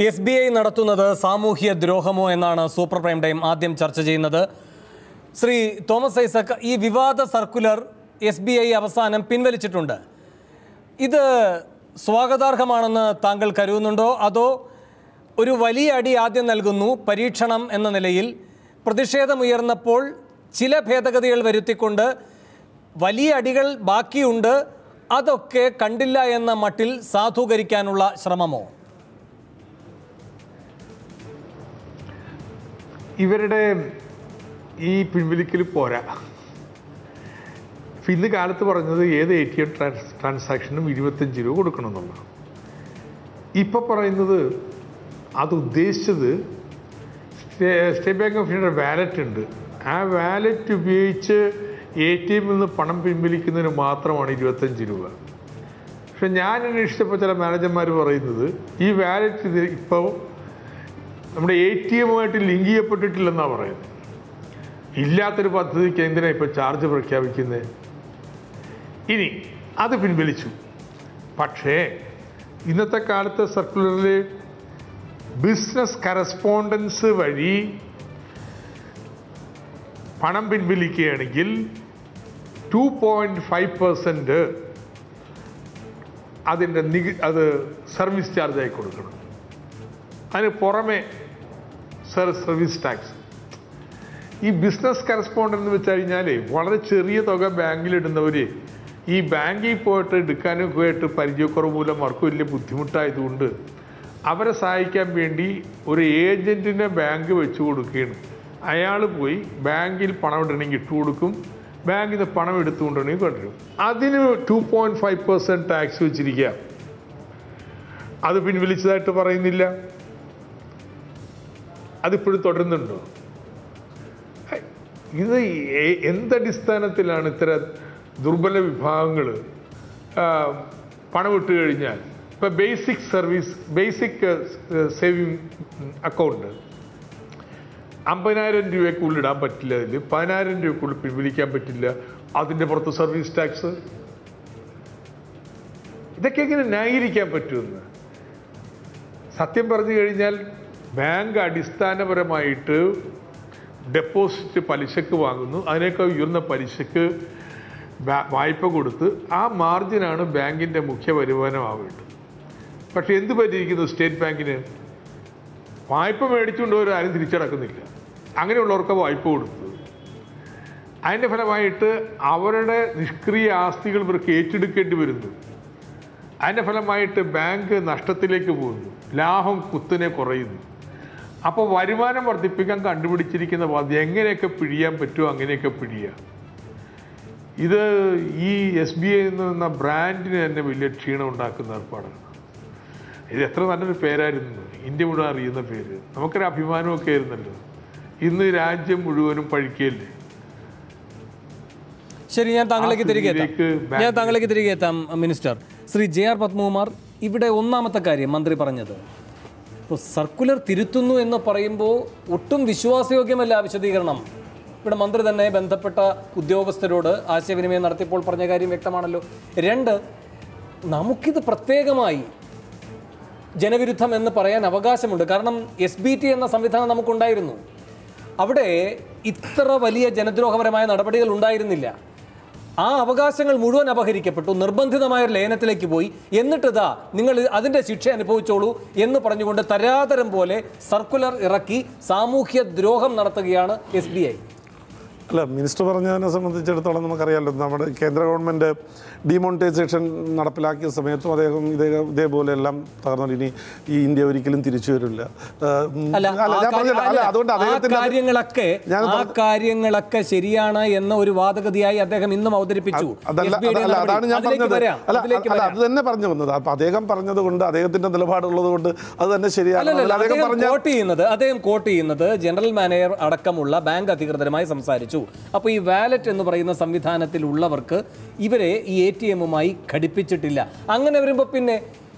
S B I നടത്തുന്നത് സാമൂഹ്യ ദ്രോഹമോ എന്നാണ് സൂപ്പർ പ്രൈം ടൈം ആദ്യം ചർച്ച ചെയ്യുന്നത് ശ്രീ തോമസ് ഐസക് ഈ വിവാദ സർക്കുലർ എസ് ബി ഐ അവസാനം പിൻവലിച്ചിട്ടുണ്ട് ഇത് സ്വാഗതാർഹമാണെന്ന് താങ്കൾ കരുതുന്നുണ്ടോ അതോ ഒരു വലിയ അടി ആദ്യം നൽകുന്നു പരീക്ഷണം എന്ന നിലയിൽ പ്രതിഷേധമുയർന്നപ്പോൾ ചില ഭേദഗതികൾ വരുത്തിക്കൊണ്ട് വലിയ അടികൾ ബാക്കിയുണ്ട് അതൊക്കെ കണ്ടില്ല എന്ന മട്ടിൽ സാധൂകരിക്കാനുള്ള ശ്രമമോ ഇവരുടെ ഈ പിൻവലിക്കൽ പോരാ ഇപ്പം ഇന്ന് കാലത്ത് പറഞ്ഞത് ഏത് എ ടി എം ട്രാൻസ് ട്രാൻസാക്ഷനും ഇരുപത്തഞ്ച് രൂപ കൊടുക്കണമെന്നുള്ളതാണ് ഇപ്പോൾ പറയുന്നത് അത് ഉദ്ദേശിച്ചത് സ്റ്റേ സ്റ്റേറ്റ് ബാങ്ക് ഓഫ് ഇന്ത്യയുടെ വാലറ്റ് ഉണ്ട് ആ വാലറ്റ് ഉപയോഗിച്ച് എ ടി എമ്മിൽ നിന്ന് പണം പിൻവലിക്കുന്നതിന് മാത്രമാണ് ഇരുപത്തഞ്ച് രൂപ പക്ഷെ ഞാൻ അന്വേഷിച്ചപ്പോൾ ചില മാനേജർമാർ പറയുന്നത് ഈ വാലറ്റ് ഇത് ഇപ്പോൾ നമ്മുടെ എ ടി എമ്മുമായിട്ട് ലിങ്ക് ചെയ്യപ്പെട്ടിട്ടില്ലെന്നാണ് പറയുന്നത് ഇല്ലാത്തൊരു പദ്ധതിക്ക് എന്തിനാണ് ഇപ്പോൾ ചാർജ് പ്രഖ്യാപിക്കുന്നത് ഇനി അത് പിൻവലിച്ചു പക്ഷേ ഇന്നത്തെ കാലത്തെ സർക്കുലറിൽ ബിസിനസ് കറസ്പോണ്ടൻസ് വഴി പണം പിൻവലിക്കുകയാണെങ്കിൽ ടു പോയിൻറ്റ് ഫൈവ് പെർസെൻറ്റ് അതിൻ്റെ നികുതി അത് സർവീസ് ചാർജായി കൊടുക്കണം അതിന് പുറമെ സർ സർവീസ് ടാക്സ് ഈ ബിസിനസ് കറസ്പോണ്ടൻ്റ് എന്ന് വെച്ച് കഴിഞ്ഞാൽ വളരെ ചെറിയ തുക ബാങ്കിലിടുന്നവർ ഈ ബാങ്കിൽ പോയിട്ട് എടുക്കാനൊക്കെ ആയിട്ട് പരിചയക്കുറവ് മൂലം അവർക്ക് വലിയ ബുദ്ധിമുട്ടായതുകൊണ്ട് അവരെ സഹായിക്കാൻ വേണ്ടി ഒരു ഏജൻറ്റിനെ ബാങ്ക് വെച്ച് കൊടുക്കുകയാണ് അയാൾ പോയി ബാങ്കിൽ പണം ഇടണമെങ്കിൽ ഇട്ട് കൊടുക്കും ബാങ്കിൽ നിന്ന് പണം എടുത്തുകൊണ്ടുണ്ടെങ്കിൽ കൊണ്ടുവരും അതിന് two point five percent tax വെച്ചിരിക്കുക അത് പിൻവലിച്ചതായിട്ട് പറയുന്നില്ല അതിപ്പോഴും തുടരുന്നുണ്ടോ ഇത് എ- എന്തടിസ്ഥാനത്തിലാണ് ഇത്തരം ദുർബല വിഭാഗങ്ങൾ പണമിട്ട് കഴിഞ്ഞാൽ ഇപ്പൊ basic service basic saving account അമ്പതിനായിരം രൂപയ്ക്കുള്ളിൽ ഇടാൻ പറ്റില്ല അതിൽ പതിനായിരം രൂപയ്ക്കുള്ളിൽ പിൻവലിക്കാൻ പറ്റില്ല അതിൻ്റെ പുറത്ത് സർവീസ് ടാക്സ് ഇതൊക്കെ എങ്ങനെ ന്യായീകരിക്കാൻ പറ്റുമെന്ന് സത്യം പറഞ്ഞു കഴിഞ്ഞാൽ ബാങ്ക് അടിസ്ഥാനപരമായിട്ട് ഡെപ്പോസിറ്റ് പലിശക്ക് വാങ്ങുന്നു അതിനേക്കാൾ ഉയർന്ന പലിശക്ക് ബാ- വായ്പ കൊടുത്ത് ആ മാർജിനാണ് ബാങ്കിൻ്റെ മുഖ്യ വരുമാനമാവേണ്ടത് പക്ഷെ എന്ത് പറ്റിയിരിക്കുന്നു സ്റ്റേറ്റ് ബാങ്കിന് വായ്പ മേടിച്ചുകൊണ്ട് ആരും തിരിച്ചടക്കുന്നില്ല അങ്ങനെയുള്ളവർക്ക് വായ്പ കൊടുത്തു അതിൻ്റെ ഫലമായിട്ട് അവരുടെ നിഷ്ക്രിയ ആസ്തികൾ ഇവർക്ക് ഏറ്റെടുക്കേണ്ടി വരുന്നു അതിൻ്റെ ഫലമായിട്ട് ബാങ്ക് നഷ്ടത്തിലേക്ക് പോകുന്നു ലാഭം കുത്തിനെ കുറയുന്നു അപ്പോൾ വരുമാനം വർദ്ധിപ്പിക്കാൻ കണ്ടുപിടിച്ചിരിക്കുന്ന പദ്ധതി എങ്ങനെയൊക്കെ പിഴിയാൻ പറ്റുമോ അങ്ങനെയൊക്കെ പിഴിയാം ഇത് ഈ എസ് ബി ഐ എന്ന ബ്രാൻഡിന് തന്നെ വലിയ ക്ഷീണം ഉണ്ടാക്കുന്ന ഏർപ്പാടാണ് ഇത് എത്ര നല്ലൊരു പേരായിരുന്നു ഇന്ത്യ മുഴുവൻ അറിയുന്ന പേര് നമുക്കൊരു അഭിമാനമൊക്കെ ആയിരുന്നല്ലോ ഇന്ന് രാജ്യം മുഴുവനും പഴിക്കല്ലേ ശരി ഞാൻ താങ്കളിലേക്ക് ആ തിരികെ സ്ഥിതിയിലേക്ക് എത്താം ബാങ്ക് ഞാൻ താങ്കളിലേക്ക് തിരികെ എത്താം minister Shri J R Padmakumar ഇവിടെ ഒന്നാമത്തെ കാര്യം മന്ത്രി പറഞ്ഞത് ഇപ്പോൾ സർക്കുലർ തിരുത്തുന്നു എന്ന് പറയുമ്പോൾ ഒട്ടും വിശ്വാസയോഗ്യമല്ല ആ വിശദീകരണം ഇവിടെ മന്ത്രി തന്നെ ബന്ധപ്പെട്ട ഉദ്യോഗസ്ഥരോട് ആശയവിനിമയം നടത്തിയപ്പോൾ പറഞ്ഞ കാര്യം വ്യക്തമാണല്ലോ രണ്ട് നമുക്കിത് പ്രത്യേകമായി ജനവിരുദ്ധം എന്ന് പറയാൻ അവകാശമുണ്ട് കാരണം എസ് ബി ടി എന്ന സംവിധാനം നമുക്കുണ്ടായിരുന്നു അവിടെ ഇത്ര വലിയ ജനദ്രോഹപരമായ നടപടികൾ ഉണ്ടായിരുന്നില്ല ആ അവകാശങ്ങൾ മുഴുവൻ അപഹരിക്കപ്പെട്ടു നിർബന്ധിതമായ ഒരു ലയനത്തിലേക്ക് പോയി എന്നിട്ടിതാ നിങ്ങൾ അതിൻ്റെ ശിക്ഷ അനുഭവിച്ചോളൂ എന്ന് പറഞ്ഞുകൊണ്ട് തരാതരം പോലെ സർക്കുലർ ഇറക്കി സാമൂഹ്യ ദ്രോഹം നടത്തുകയാണ് എസ് ബി ഐ അല്ല മിനിസ്റ്റർ പറഞ്ഞതിനെ സംബന്ധിച്ചിടത്തോളം നമുക്കറിയാമല്ലോ നമ്മുടെ കേന്ദ്ര ഗവൺമെൻറ് ഡിമോണിറ്റൈസേഷൻ നടപ്പിലാക്കിയ സമയത്തും അദ്ദേഹം ഇതേ ഇതേപോലെ എല്ലാം തകർന്നു ഇനി ഈ ഇന്ത്യ ഒരിക്കലും തിരിച്ചു വരില്ല ആ, ഉം, അല്ല അല്ല, ആ ഞാൻ കാര്യ- പറഞ്ഞില്ല. അല്ല, അല്ല, അതുകൊണ്ട് ആ അദ്ദേഹത്തിന്റെ കാര്യങ്ങളൊക്കെ ഞാൻ ആ കാര്യങ്ങളൊക്കെ ശരിയാണ് എന്ന ഒരു വാദഗതിയായി അദ്ദേഹം ഇന്നും അവതരിപ്പിച്ചു അതല്ല SBI യുടെ അതല്ല, നടപടി. അതാണ് ഞാൻ അതിലേക്ക് പറഞ്ഞത് വരാം, അല്ല അതിലേക്ക് അല്ല വരാം. അത് തന്നെ പറഞ്ഞു വന്നത് അപ്പൊ അദ്ദേഹം പറഞ്ഞത് കൊണ്ട് അദ്ദേഹത്തിന്റെ നിലപാടുള്ളത് കൊണ്ട് അത് തന്നെ ശരിയാണ് അല്ലല്ല അതല്ല, അദ്ദേഹം അദ്ദേഹം പറഞ്ഞ കോട്ട് ചെയ്യുന്നത് അദ്ദേഹം കോട്ട് ചെയ്യുന്നത് ജനറൽ മാനേജർ അടക്കമുള്ള ബാങ്ക് അധികൃതരുമായി സംസാരിച്ചു അപ്പോൾ ഈ വാലറ്റ് എന്ന് പറയുന്ന സംവിധാനത്തിലുള്ളവർക്ക് ഇവരെ ഈ എ ടി എമ്മുമായി ഘടിപ്പിച്ചിട്ടില്ല അങ്ങനെ വരുമ്പോൾ പിന്നെ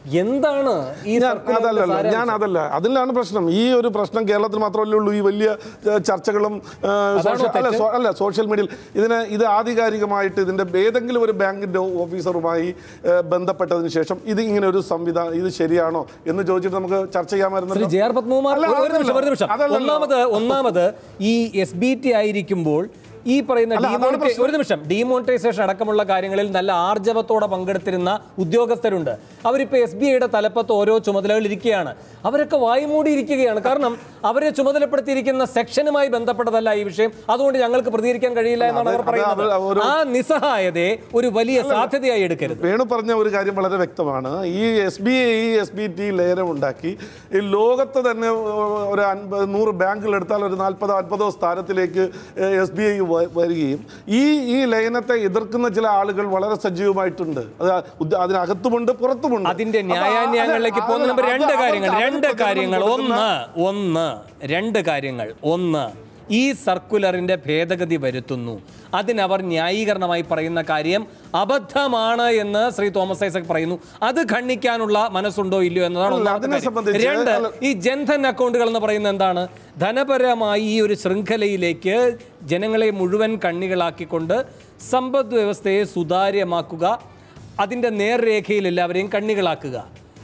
എന്താണ് ഈ ഞാൻ സർക്കുലറിന്റെ അതല്ലല്ല സാരാംശം? ഞാൻ അതല്ല അതിലാണ് പ്രശ്നം ഈ ഒരു പ്രശ്നം കേരളത്തിൽ മാത്രമല്ലേ ഉള്ളൂ ഈ വലിയ ഏഹ്, ചർച്ചകളും ഏഹ്, സോഷ്യ- അല്ല സോ- അല്ല സോഷ്യൽ മീഡിയയിൽ ഇതിന് ഇത് ആധികാരികമായിട്ട് ഇതിന്റെ ഏതെങ്കിലും ഒരു ബാങ്കിന്റെ ഓഫീസറുമായി ഏഹ്, ബന്ധപ്പെട്ടതിന് ശേഷം ഇത് ഇങ്ങനെ ഒരു സംവിധാനം ഇത് ശരിയാണോ എന്ന് ചോദിച്ചിട്ട് നമുക്ക് ചർച്ച ശ്രീ ചെയ്യാമായിരുന്നല്ലോ ജെ ആർ പത്മകുമാർ അല്ല, ഒരു നിമിഷം ഒരു നിമിഷം അതല്ലല്ലോ. ഒന്നാമത് ഒന്നാമത് ഈ എസ് ബി ടി ആയിരിക്കുമ്പോൾ ഈ പറയുന്ന അല്ല, അതാണ് ഡിമോണിറ്റൈ- പ്രശ്നം. ഒരു നിമിഷം ഡിമോണിറ്റൈസേഷൻ അടക്കമുള്ള കാര്യങ്ങളിൽ നല്ല ആർജവത്തോടെ പങ്കെടുത്തിരുന്ന ഉദ്യോഗസ്ഥരുണ്ട് അവരിപ്പോൾ എസ് ബി ഐയുടെ തലപ്പത്ത് ഓരോ ചുമതലകൾ ഇരിക്കുകയാണ് അവരൊക്കെ വായ്മൂടി ഇരിക്കുകയാണ് കാരണം അവരെ ചുമതലപ്പെടുത്തിയിരിക്കുന്ന സെക്ഷനുമായി ബന്ധപ്പെട്ടതല്ല ഈ വിഷയം അതുകൊണ്ട് ഞങ്ങൾക്ക് പ്രതികരിക്കാൻ കഴിയില്ല എന്നാണ് അവർ അത് പറയുന്നത് അത് ഒരു- ആ നിസ്സഹായതയെ ഒരു വലിയ സാധ്യതയായി എടുക്കരുത് വേണു പറഞ്ഞ ഒരു കാര്യം വളരെ വ്യക്തമാണ് ഈ S B I S B T ലേലം ഉണ്ടാക്കി ഈ ലോകത്ത് തന്നെ ഒരു അൻപത് നൂറ് ബാങ്കുകൾ എടുത്താൽ ഒരു നാൽപ്പതോ അൻപതോ സ്ഥാനത്തിലേക്ക് എസ് ബി ഐ വരികയും ഈ ഈ ലയനത്തെ എതിർക്കുന്ന ചില ആളുകൾ വളരെ സജീവമായിട്ടുണ്ട് അത് ഉദ്യ- അതിനകത്തുമുണ്ട് പുറത്തുമുണ്ട് അതിന്റെ അപ്പൊ ആ- ന്യായാന്യായങ്ങളിലേക്ക് അത് പോകുന്ന നമ്പർ അത് രണ്ട് അവർക്ക് കാര്യങ്ങൾ അവർക്ക് രണ്ട് പ്രചരണം കാര്യങ്ങൾ കൊടുക്കുന്ന- ഒന്ന് ഒന്ന് രണ്ട് കാര്യങ്ങൾ ഒന്ന് ഈ സർക്കുലറിന്റെ ഭേദഗതി വരുത്തുന്നു അതിനവർ ന്യായീകരണമായി പറയുന്ന കാര്യം അബദ്ധമാണ് എന്ന് ശ്രീ തോമസ് ഐസക് പറയുന്നു അത് ഖണ്ഡിക്കാനുള്ള മനസ്സുണ്ടോ ഇല്ലയോ എന്നതാണ് അല്ല, ഒന്നാമത്തെ അതിനെ കാര്യം. സംബന്ധിച്ച് രണ്ട് അല്ല- ഈ ജൻധൻ അക്കൗണ്ടുകൾ എന്ന് പറയുന്നത് എന്താണ് ധനപരമായി ഈ ഒരു ശൃംഖലയിലേക്ക് ജനങ്ങളെ മുഴുവൻ കണ്ണികളാക്കിക്കൊണ്ട് സമ്പദ് വ്യവസ്ഥയെ സുതാര്യമാക്കുക അതിൻ്റെ നേർരേഖയിൽ എല്ലാവരെയും കണ്ണികളാക്കുക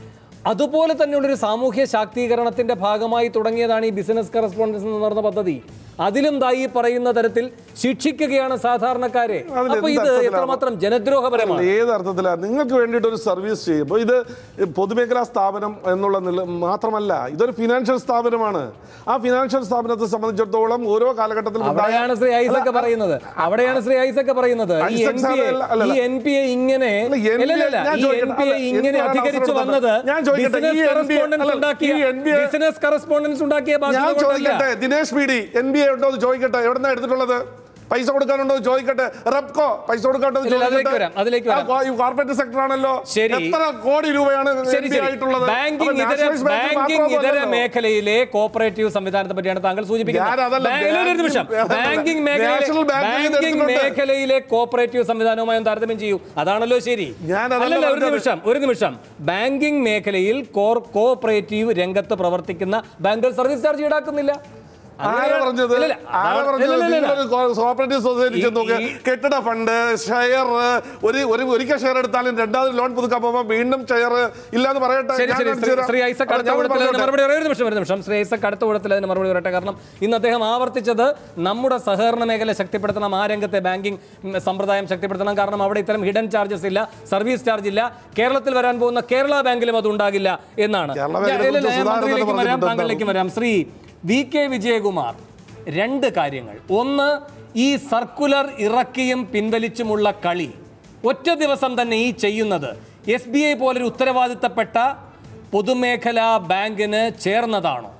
അതുപോലെ തന്നെയുള്ളൊരു സാമൂഹ്യ ശാക്തീകരണത്തിന്റെ ഭാഗമായി തുടങ്ങിയതാണ് ഈ ബിസിനസ് കറസ്പോണ്ടൻസ് എന്ന് പറഞ്ഞ പദ്ധതി അതിലും ദായി പറയുന്ന തരത്തിൽ ശിക്ഷിക്കുകയാണ് സാധാരണക്കാരെ അതിൽ അപ്പൊ എന്ത് ഇത് അർത്ഥത്തിലാണ്? എത്രമാത്രം ജനദ്രോഹപരമാണ് ഏത് അർത്ഥത്തിലാണ് നിങ്ങൾക്ക് വേണ്ടിയിട്ട് ഒരു സർവീസ് ചെയ്യുമ്പോൾ ഇത് പൊതുമേഖലാ സ്ഥാപനം എന്നുള്ള നില മാത്രമല്ല ഇതൊരു ഫിനാൻഷ്യൽ സ്ഥാപനമാണ് ആ ഫിനാൻഷ്യൽ സ്ഥാപനത്തെ സംബന്ധിച്ചിടത്തോളം ഓരോ കാലഘട്ടത്തിലും ഉണ്ടായ- അവിടെയാണ് ശ്രീ ഐസക് പറയുന്നത് അവിടെയാണ് ശ്രീ ഐസക് പറയുന്നത് ഈ ഐസക് എൻ പി സാറ് അല്ല, അല്ല, ഈ എൻ പി എ ഇങ്ങനെ അല്ല, NPA അല്ലല്ലല്ല, ഞാൻ ഈ ചോദിക്കട്ടെ, എൻ പി എ അല്ല, ഇങ്ങനെ എന്തിനാണ് അധികരിച്ചു അവസരം വന്നത് ഞാൻ ചോദിക്കട്ടെ, ഈ ബിസിനസ് NPA കറസ്പോണ്ടൻസ് അല്ല, ഉണ്ടാക്കിയ ഈ NPA ബിസിനസ് കറസ്പോണ്ടൻസ് ഉണ്ടാക്കിയ ഞാൻ ബാധ്യത കൊണ്ടല്ല. ചോദിക്കട്ടെ Dinesh P D N B A ഉണ്ടോ എന്ന് ചോദിക്കട്ടെ എവിടുന്നാ എടുത്തിട്ടുള്ളത് പൈസ കൊടുക്കാനുണ്ടോ എന്ന് ചോദിക്കട്ടെ റെപ്കോ പൈസ കൊടുക്കാനുണ്ടോ എന്ന് ഇല്ല, അതിലേക്ക് ചോദിക്കട്ടെ. വരാം, അതിലേക്ക് ആ, വരാം. കോ- ഈ കോർപ്പറേറ്റ് സെക്ടർ ആണല്ലോ ശരി. എത്ര കോടി രൂപയാണ് ശരി NBA ശരി ആയിട്ടുള്ളത് ബാങ്കിംഗ് അപ്പൊ ഇതര നാഷണലൈസ് ബാങ്കിൽ ബാങ്കിംഗ് ഇതര മാത്രമല്ലല്ലോ. മേഖലയിലെ കോഓപ്പറേറ്റീവ് സംവിധാനത്തെ പറ്റിയാണ് താങ്കൾ സൂചിപ്പിക്കുന്നത് ഞാനതല്ല, ബാങ്കിലെ ഒരു നിമിഷം ബാങ്കിംഗ് ബാങ്കിംഗ് മേഖലയിലെ നാഷണൽ ബാങ്കിൽ ഇത് ബാങ്കിംഗ് എടുത്തിട്ടുണ്ട്. മേഖലയിലെ കോഓപ്പറേറ്റീവ് സംവിധാനവുമായി ഒന്ന് താരതമ്യം ചെയ്യൂ അതാണല്ലോ ശരി ഞാനതല്ല അല്ലല്ല ഒരു പറഞ്ഞത്. നിമിഷം ഒരു നിമിഷം ബാങ്കിംഗ് മേഖലയിൽ കോർ കോഓപ്പറേറ്റീവ് രംഗത്ത് പ്രവർത്തിക്കുന്ന ബാങ്കുകൾ സർവീസ് ചാർജ് ഈടാക്കുന്നില്ല ആരാ അങ്ങനെയാണ്- പറഞ്ഞത് ഇല്ലില്ല, ആരാ അതാണ്- പറഞ്ഞത് ഇല്ലില്ല, ഇല്ലില്ല. നിങ്ങളൊരു കോ- കോഓപ്പറേറ്റീവ് സൊസൈറ്റി ഈ- ചെന്ന് നോക്ക് ഈ- കെട്ടിട ഫണ്ട് ഷെയർ ഒരു ഒരു ഒരിക്കൽ ഷെയർ എടുത്താലും രണ്ടാമത് ലോൺ പുതുക്കാൻ പോകുമ്പോൾ വീണ്ടും ഷെയർ ഇല്ലാന്ന് പറയട്ടെ ശരി ഞാൻ ശരി കാണിച്ചു ശ്രീ- തരാം. ശ്രീ ഐസക് അല്ല, അടുത്ത ഞാൻ കൂടത്തിൽ അതിന് പറഞ്ഞോട്ടെ. മറുപടി ഒരു നിമിഷം ഒരു നിമിഷം ശ്രീ ഐസക് അടുത്ത കൂടത്തിൽ അതിന് മറുപടി പറയട്ടെ കാരണം ഇന്ന് അദ്ദേഹം ആവർത്തിച്ചത് നമ്മുടെ സഹകരണ മേഖല ശക്തിപ്പെടുത്തണം ആ രംഗത്തെ ബാങ്കിംഗ് ഉം, സമ്പ്രദായം ശക്തിപ്പെടുത്തണം കാരണം അവിടെ ഇത്തരം ഹിഡൻ ചാർജസ് ഇല്ല സർവീസ് ചാർജ് ഇല്ല കേരളത്തിൽ വരാൻ പോകുന്ന കേരള ബാങ്കിലും അത് ഉണ്ടാകില്ല എന്നാണ് കേരള ഞാൻ- ബാങ്കിനെ ഇല്ല, ഇല്ല, ഞാൻ കുറിച്ച് മന്ത്രിയിലേക്ക് സുധാകരൻ വരാം തന്നെ താങ്കളിലേക്ക് വരാം ശ്രീ വി കെ വിജയകുമാർ രണ്ട് കാര്യങ്ങൾ ഒന്ന് ഈ സർക്കുലർ ഇറക്കിയും പിൻവലിച്ചുമുള്ള കളി ഒറ്റ ദിവസം തന്നെ ഈ ചെയ്യുന്നത് എസ് ബി ഐ പോലൊരു ഉത്തരവാദിത്തപ്പെട്ട പൊതുമേഖലാ ബാങ്കിന് ചേർന്നതാണോ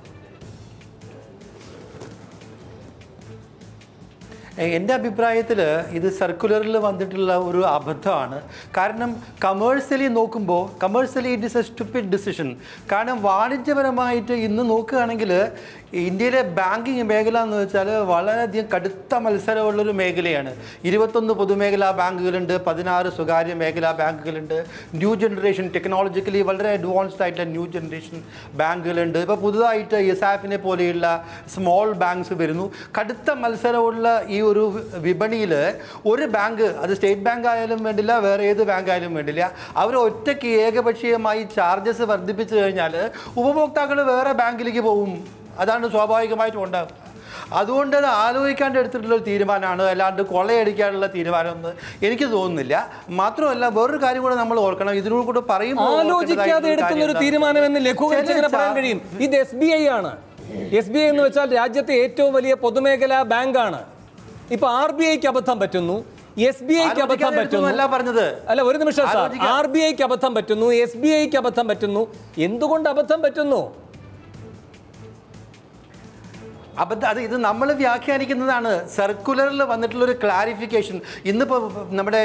എൻ്റെ അഭിപ്രായത്തിൽ ഇത് സർക്കുലറിൽ വന്നിട്ടുള്ള ഒരു അബദ്ധമാണ് കാരണം കമേഴ്സ്യലി നോക്കുമ്പോൾ commercially it is a stupid decision കാരണം വാണിജ്യപരമായിട്ട് ഇന്ന് നോക്കുകയാണെങ്കിൽ ഇന്ത്യയിലെ ബാങ്കിങ് മേഖല എന്ന് വെച്ചാൽ വളരെയധികം കടുത്ത മത്സരമുള്ളൊരു മേഖലയാണ് ഇരുപത്തൊന്ന് പൊതുമേഖലാ ബാങ്കുകളുണ്ട് പതിനാറ് സ്വകാര്യ മേഖലാ ബാങ്കുകളുണ്ട് ന്യൂ ജനറേഷൻ ടെക്നോളജിക്കലി വളരെ അഡ്വാൻസ്ഡ് ആയിട്ടുള്ള ന്യൂ ജനറേഷൻ ബാങ്കുകളുണ്ട് ഇപ്പോൾ പുതുതായിട്ട് എസാഫിനെ പോലെയുള്ള സ്മോൾ ബാങ്ക്സ് വരുന്നു കടുത്ത മത്സരമുള്ള ഈ ഒരു വിപണിയിൽ ഒരു ബാങ്ക് അത് സ്റ്റേറ്റ് ബാങ്ക് ആയാലും വേണ്ടില്ല വേറെ ഏത് ബാങ്ക് ആയാലും വേണ്ടില്ല അവർ ഒറ്റയ്ക്ക് ഏകപക്ഷീയമായി ചാർജസ് വർദ്ധിപ്പിച്ചു കഴിഞ്ഞാൽ ഉപഭോക്താക്കൾ വേറെ ബാങ്കിലേക്ക് പോകും അതാണ് സ്വാഭാവികമായിട്ടും ഉണ്ടാകും അതുകൊണ്ട് അത് ആലോചിക്കാണ്ട് എടുത്തിട്ടുള്ള ഒരു തീരുമാനമാണ് അല്ലാണ്ട് കൊള്ളയടിക്കാനുള്ള തീരുമാനമൊന്നും എനിക്ക് തോന്നുന്നില്ല മാത്രമല്ല വേറൊരു കാര്യം കൂടെ നമ്മൾ ഓർക്കണം ഇതിനോട് കൂടെ പറയുമ്പോൾ ആലോചിക്കാതെ എടുക്കുന്ന ഒരു തീരുമാനം എന്ന് ലഘൂകരിച്ച് എങ്ങനെ പറയാൻ കഴിയും ഇത് എസ് ബി ഐ ആണ് എസ് ബി ഐ എന്ന് വെച്ചാൽ രാജ്യത്തെ ഏറ്റവും വലിയ പൊതുമേഖലാ ബാങ്കാണ് ഇപ്പൊ ആർ ബി ഐക്ക് അബദ്ധം പറ്റുന്നു എസ് ബി ഐക്ക് അബദ്ധം ആലോചിക്കാതെ പറ്റുന്നു എടുത്തൊന്നുമല്ല പറഞ്ഞത് അല്ല ഒരു നിമിഷം സാർ ആലോചിക്കാം. ആർ ബി ഐക്ക് അബദ്ധം പറ്റുന്നു എസ് ബി ഐക്ക് അബദ്ധം പറ്റുന്നു എന്തുകൊണ്ട് അബദ്ധം പറ്റുന്നു അബദ്ധം അത് ഇത് നമ്മൾ വ്യാഖ്യാനിക്കുന്നതാണ് സർക്കുലറിൽ വന്നിട്ടുള്ള ഒരു ക്ലാരിഫിക്കേഷൻ ഇന്നിപ്പോൾ നമ്മുടെ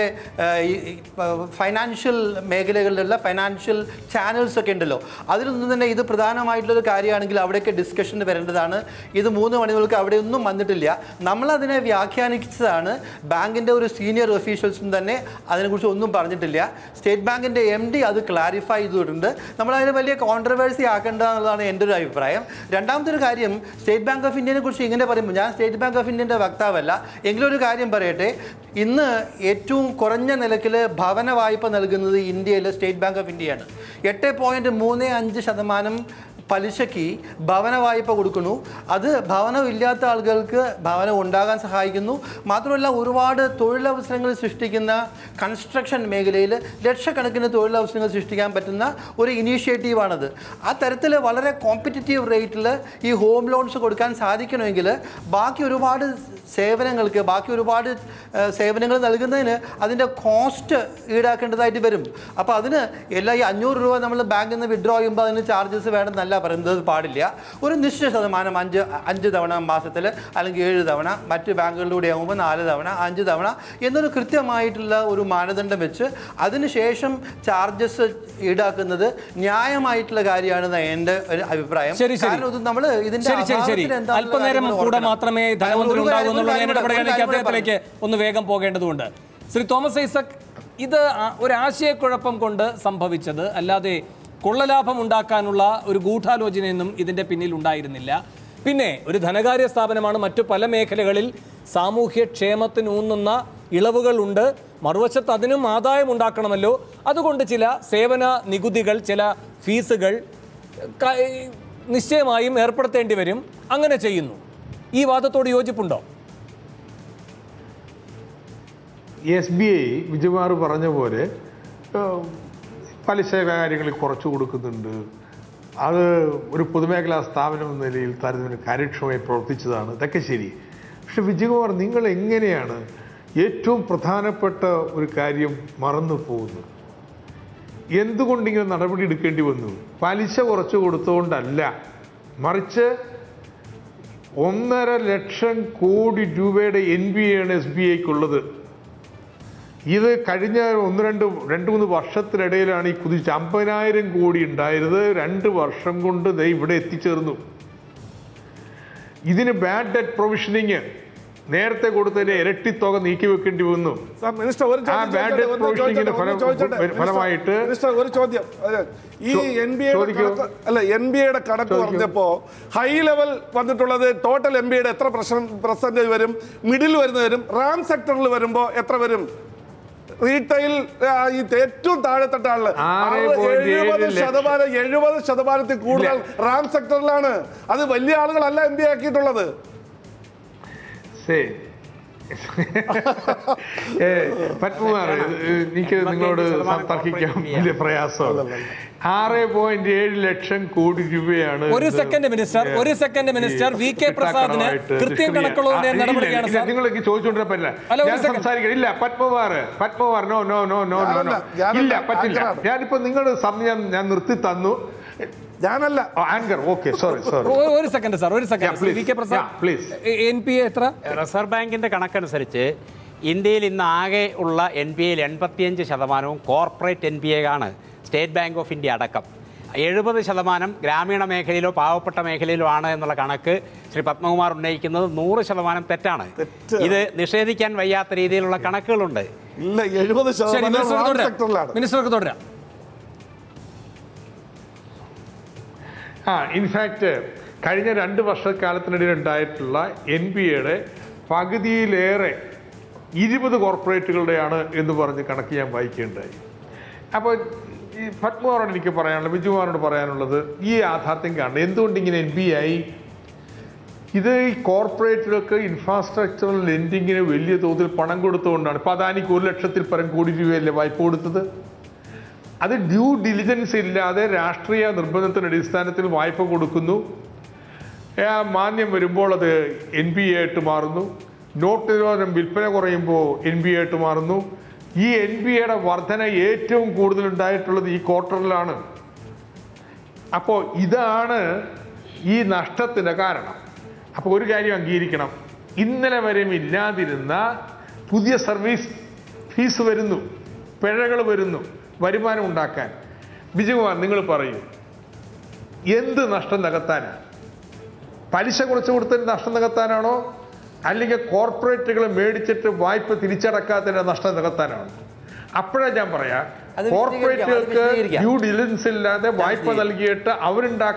ഫൈനാൻഷ്യൽ മേഖലകളിലുള്ള ഫൈനാൻഷ്യൽ ചാനൽസ് ഒക്കെ ഉണ്ടല്ലോ അതിലൊന്നും തന്നെ ഇത് പ്രധാനമായിട്ടുള്ളൊരു കാര്യമാണെങ്കിൽ അവിടെയൊക്കെ ഡിസ്കഷൻ വരേണ്ടതാണ് ഇത് മൂന്ന് മണികൾക്ക് അവിടെ ഒന്നും വന്നിട്ടില്ല നമ്മളതിനെ വ്യാഖ്യാനിച്ചതാണ് ബാങ്കിൻ്റെ ഒരു സീനിയർ ഒഫീഷ്യൽസും തന്നെ അതിനെക്കുറിച്ച് ഒന്നും പറഞ്ഞിട്ടില്ല സ്റ്റേറ്റ് ബാങ്കിൻ്റെ എം ഡി അത് ക്ലാരിഫൈ ചെയ്തിട്ടുണ്ട് നമ്മളതിന് വലിയ കോൺട്രവേഴ്സി ആക്കേണ്ട എന്നുള്ളതാണ് എൻ്റെ ഒരു അഭിപ്രായം രണ്ടാമത്തെ ഒരു കാര്യം സ്റ്റേറ്റ് ബാങ്ക് ഓഫ് ഇന്ത്യനെ കുറിച്ച് ഇങ്ങനെ പറയുമ്പോൾ ഞാൻ സ്റ്റേറ്റ് ബാങ്ക് ഓഫ് ഇന്ത്യൻ്റെ വക്താവല്ല എങ്കിലും ഒരു കാര്യം പറയട്ടെ ഇന്ന് ഏറ്റവും കുറഞ്ഞ നിരക്കിൽ ഭവന വായ്പ നൽകുന്നത് ഇന്ത്യയിലെ സ്റ്റേറ്റ് ബാങ്ക് ഓഫ് ഇന്ത്യയാണ് എട്ട് പോയിൻറ്റ് മൂന്ന് അഞ്ച് ശതമാനം പലിശയ്ക്ക് ഭവന വായ്പ കൊടുക്കുന്നു അത് ഭവനമില്ലാത്ത ആളുകൾക്ക് ഭവനം ഉണ്ടാകാൻ സഹായിക്കുന്നു മാത്രമല്ല ഒരുപാട് തൊഴിലവസരങ്ങൾ സൃഷ്ടിക്കുന്ന കൺസ്ട്രക്ഷൻ മേഖലയിൽ ലക്ഷക്കണക്കിന് തൊഴിലവസരങ്ങൾ സൃഷ്ടിക്കാൻ പറ്റുന്ന ഒരു ഇനീഷ്യേറ്റീവാണത് ആ തരത്തിൽ വളരെ കോമ്പറ്റീറ്റീവ് റേറ്റിൽ ഈ ഹോം ലോൺസ് കൊടുക്കാൻ സാധിക്കണമെങ്കിൽ ബാക്കി ഒരുപാട് സേവനങ്ങൾക്ക് ബാക്കി ഒരുപാട് ഏഹ്, സേവനങ്ങൾ നൽകുന്നതിന് അതിൻ്റെ കോസ്റ്റ് ഈടാക്കേണ്ടതായിട്ട് വരും അപ്പോൾ അതിന് എല്ലാ ഈ അഞ്ഞൂറ് രൂപ നമ്മൾ ബാങ്കിൽ നിന്ന് വിഡ്രോ ചെയ്യുമ്പോൾ അതിന് ചാർജസ് വേണമെന്നല്ല പറയുന്നത് പാടില്ല ഒരു നിശ്ചിത ശതമാനം അഞ്ച് അഞ്ച് തവണ മാസത്തിൽ അല്ലെങ്കിൽ ഏഴ് തവണ മറ്റ് ബാങ്കുകളിലൂടെ ആകുമ്പോൾ നാല് തവണ അഞ്ച് തവണ എന്നൊരു കൃത്യമായിട്ടുള്ള ഒരു മാനദണ്ഡം വെച്ച് അതിനുശേഷം ചാർജസ് ഈടാക്കുന്നത് ന്യായമായിട്ടുള്ള കാര്യമാണ് എൻ്റെ ഒരു അഭിപ്രായം ശരി, ശരി. കാരണം ഇത് നമ്മൾ ഇതിന്റെ ശരി ശരി ശരി അഭാവത്തിൽ എന്താണെന്നുള്ള അല്പനേരം കാര്യങ്ങൾ കൂടെ ഓർക്കണം. മാത്രമേ ഒരു ധനമന്ത്രി കാര്യം- ഉണ്ടാകൂ ഒരു എന്നുള്ളത് കാര്യം ഞാൻ കൂടെ- ഒരു ഇടപെടുകയാണെങ്കിൽ കാര്യം കൂടെ അദ്ദേഹത്തിലേക്ക് ഒന്ന് വേഗം പോകേണ്ടതുണ്ട് ശ്രീ തോമസ് ഐസക് ഇത് ആ- ഒരു ആശയക്കുഴപ്പം കൊണ്ട് സംഭവിച്ചത് അല്ലാതെ കൊള്ളലാഭം ഉണ്ടാക്കാനുള്ള ഒരു ഗൂഢാലോചനയൊന്നും ഇതിന്റെ പിന്നിൽ ഉണ്ടായിരുന്നില്ല പിന്നെ ഒരു ധനകാര്യ സ്ഥാപനമാണ് മറ്റു പല മേഖലകളിൽ സാമൂഹ്യ ക്ഷേമത്തിനൂന്നുന്ന ഇളവുകളുണ്ട് മറുവശത്ത് അതിനും ആദായം ഉണ്ടാക്കണമല്ലോ അതുകൊണ്ട് ചില സേവന നികുതികൾ ചില ഫീസുകൾ ക- നിശ്ചയമായും ഏർപ്പെടുത്തേണ്ടി വരും അങ്ങനെ ചെയ്യുന്നു ഈ വാദത്തോട് യോജിപ്പുണ്ടോ എസ് ബി ഐ വിജയകുമാർ പറഞ്ഞ പോലെ ഏഹ്, പലിശ കാര്യങ്ങളിൽ കുറച്ച് കൊടുക്കുന്നുണ്ട് അത് ഒരു പൊതുമേഖലാ സ്ഥാപനം എന്ന നിലയിൽ താരതമ്യം കാര്യക്ഷമമായി പ്രവർത്തിച്ചതാണ് ഇതൊക്കെ ശരി പക്ഷെ വിജയകുമാർ നിങ്ങൾ എങ്ങനെയാണ് ഏറ്റവും പ്രധാനപ്പെട്ട ഒരു കാര്യം മറന്നു പോകുന്നത് എന്തുകൊണ്ട് ഇങ്ങനെ നടപടി എടുക്കേണ്ടി വന്നു പലിശ കുറച്ച് കൊടുത്തുകൊണ്ടല്ല മറിച്ച് ഒന്നര ലക്ഷം കോടി രൂപയുടെ എൻ ബി ആണ് എസ് ബി ഐക്കുള്ളത് ഇത് കഴിഞ്ഞ ഒന്ന് രണ്ട് രണ്ട് മൂന്ന് വർഷത്തിനിടയിലാണ് ഈ കുതിച്ച് അമ്പതിനായിരം കോടി ഉണ്ടായത് രണ്ട് വർഷം കൊണ്ട് ദേ ഇവിടെ എത്തിച്ചേർന്നു ഇതിന് ബാഡ് ഡെറ്റ് പ്രൊവിഷനിങ് നേരത്തെ കൊടുത്തതിന്റെ ഇരട്ടി തുക നീക്കി വെക്കേണ്ടി വന്നു സാർ, മിനിസ്റ്റർ ഒരു ആ ചോദ്യം bad ചോദിച്ചോട്ടെ, debt ഒന്ന് provisioning ന്റെ ചോദിച്ചോട്ടെ, ഒന്ന് ഫലം- ചോദിച്ചോട്ടെ. ഫല- ഫലമായിട്ട് മിനിസ്റ്റർ ഒരു ചോദ്യം അതെ. ഈ ചോ- എൻ ബി എയുടെ ചോദിക്കൂ. കണക്ക് അല്ല എൻ ബി എയുടെ കണക്ക് ചോദിക്കൂ. പറഞ്ഞപ്പോ ഹൈ ലെവൽ വന്നിട്ടുള്ളത് ടോട്ടൽ എം ബിയുടെ എത്ര പെർസെന്റേജ് വരും മിഡിൽ വരുന്ന വരും റാം സെക്ടറിൽ വരുമ്പോ എത്ര വരും റീറ്റെയിൽ ആ, ഈ ഏറ്റവും താഴെത്തട്ട ആള് ആറ് പോയിന്റ് ഏഴ് എഴുപത് ലക്ഷം. ശതമാനം എഴുപത് ശതമാനത്തിൽ കൂടുതൽ റാം സെക്ടറിലാണ് അത് വലിയ ആളുകളല്ല എം ബി ആക്കിയിട്ടുള്ളത് സേ ഏ, പത്മകുമാർ എനിക്ക് നിങ്ങളോട് തർക്കിക്കാൻ വലിയ പ്രയാസമാണ് ആറ് പോയിന്റ് ഏഴ് ലക്ഷം കോടി രൂപയാണ് ഒരു ഇത് സെക്കൻഡ് മിനിസ്റ്റർ ഒരു സെക്കൻഡ് മിനിസ്റ്റർ വി കെ പ്രസാദിന് കിട്ടാക്കടമായിട്ട് കൃത്യം നിഷ്ക്രിയ- കണക്കുള്ളതിന്റെ ആ, ഇല്ല, നടപടിയാണ് ഇല്ല, സാർ നിങ്ങൾക്ക് ചോദിച്ചുകൊണ്ടിരാൻ പറ്റില്ല അല്ല, ഒരു ഞാൻ second. സംസാരിക്കണം ഇല്ല Padmakumar Padmakumar no no no no no ഞാനല്ല, നോ ഞാനല്ല, ഇല്ല പറ്റില്ല ആങ്കറാണ്. ഞാനിപ്പോ നിങ്ങളുടെ സമയം ഞാൻ നിർത്തി തന്നു ഞാനല്ല ആങ്കർ ഓക്കെ സോറി സോറി ഒ- ഒരു സെക്കൻഡ് സാർ ഒരു Yeah, second please. V K Prasad Yeah, please. N P A എത്ര റിസർവ് ബാങ്കിൻ്റെ കണക്കനുസരിച്ച് ഇന്ത്യയിൽ ഇന്ന് ആകെ ഉള്ള എൻ പി എയിൽ എൺപത്തിയഞ്ച് ശതമാനവും കോർപ്പറേറ്റ് എൻ പി എ ആണ് സ്റ്റേറ്റ് ബാങ്ക് ഓഫ് ഇന്ത്യ അടക്കം എഴുപത് ശതമാനം ഗ്രാമീണ മേഖലയിലോ പാവപ്പെട്ട മേഖലയിലോ ആണ് എന്നുള്ള കണക്ക് ശ്രീ പത്മകുമാർ ഉന്നയിക്കുന്നത് നൂറ് ശതമാനം തെറ്റാണ് തെറ്റ്. ഇത് നിഷേധിക്കാൻ വയ്യാത്ത രീതിയിലുള്ള കണക്കുകളുണ്ട് ഇല്ല എഴുപത് ശരി ശതമാനം മിനിസ്റ്റർക്ക് റാം തുടരാം സെക്ടറിലാണ് മിനിസ്റ്റർക്ക് തുടരാം ആ ഇൻഫാക്റ്റ് കഴിഞ്ഞ രണ്ട് വർഷക്കാലത്തിനിടയിൽ ഉണ്ടായിട്ടുള്ള എൻ ബി എയുടെ പകുതിയിലേറെ ഇരുപത് കോർപ്പറേറ്റുകളുടെയാണ് എന്ന് പറഞ്ഞ് കണക്ക് ഞാൻ വായിക്കുകയുണ്ടായി അപ്പോൾ ഈ പത്മകുമാറോട് എനിക്ക് പറയാനുള്ളത് ബിജുകുമാറോട് പറയാനുള്ളത് ഈ യാഥാർത്ഥ്യം കാണണം എന്തുകൊണ്ട് ഇങ്ങനെ എൻ ബി ഐ ഇത് ഈ കോർപ്പറേറ്റുകൾക്ക് ഇൻഫ്രാസ്ട്രക്ചറൽ ലെൻഡിങ്ങിന് വലിയ തോതിൽ പണം കൊടുത്തുകൊണ്ടാണ് ഇപ്പം അദാനിക്ക് ഒരു ലക്ഷത്തിൽ പരം കോടി രൂപയല്ലേ വായ്പ കൊടുത്തത് അത് ഡ്യൂ ഡിലിജൻസ് ഇല്ലാതെ രാഷ്ട്രീയ നിർബന്ധത്തിന്റെ അടിസ്ഥാനത്തിൽ വായ്പ കൊടുക്കുന്നു ആ മാന്യം വരുമ്പോൾ അത് എൻ ബി എ ആയിട്ട് മാറുന്നു നോട്ട് നിരോധനം വിൽപ്പന കുറയുമ്പോൾ എൻ ബി എ ആയിട്ട് മാറുന്നു ഈ എൻ ബി എയുടെ വർധന ഏറ്റവും കൂടുതൽ ഉണ്ടായിട്ടുള്ളത് ഈ ക്വാർട്ടറിലാണ് അപ്പോൾ ഇതാണ് ഈ നഷ്ടത്തിന് കാരണം അപ്പോൾ ഒരു കാര്യം അംഗീകരിക്കണം ഇന്നലെ വരെയും ഇല്ലാതിരുന്ന പുതിയ സർവീസ് ഫീസ് വരുന്നു പിഴകൾ വരുന്നു വരുമാനം ഉണ്ടാക്കാൻ ബിജുകുമാർ നിങ്ങൾ പറയൂ എന്ത് നഷ്ടം നികത്താനാണ് പലിശ കുറച്ച് കൊടുത്തതിന് നഷ്ടം നികത്താനാണോ അല്ലെങ്കിൽ കോർപ്പറേറ്റുകൾ മേടിച്ചിട്ട് വായ്പ തിരിച്ചടക്കാത്തതിന്റെ നഷ്ടം നികത്താനാണോ അപ്പോഴാ ഞാൻ പറയാം അത് വിശദീകരിക്കാം, അത് കോർപ്പറേറ്റുകൾക്ക് വിശദീകരിക്കാം. ഡ്യൂ ഡിലിജൻസ് ഇല്ലാതെ വായ്പ വിശദീകരിക്കാം. നൽകിയിട്ട് അവരുണ്ടാക്കുന്ന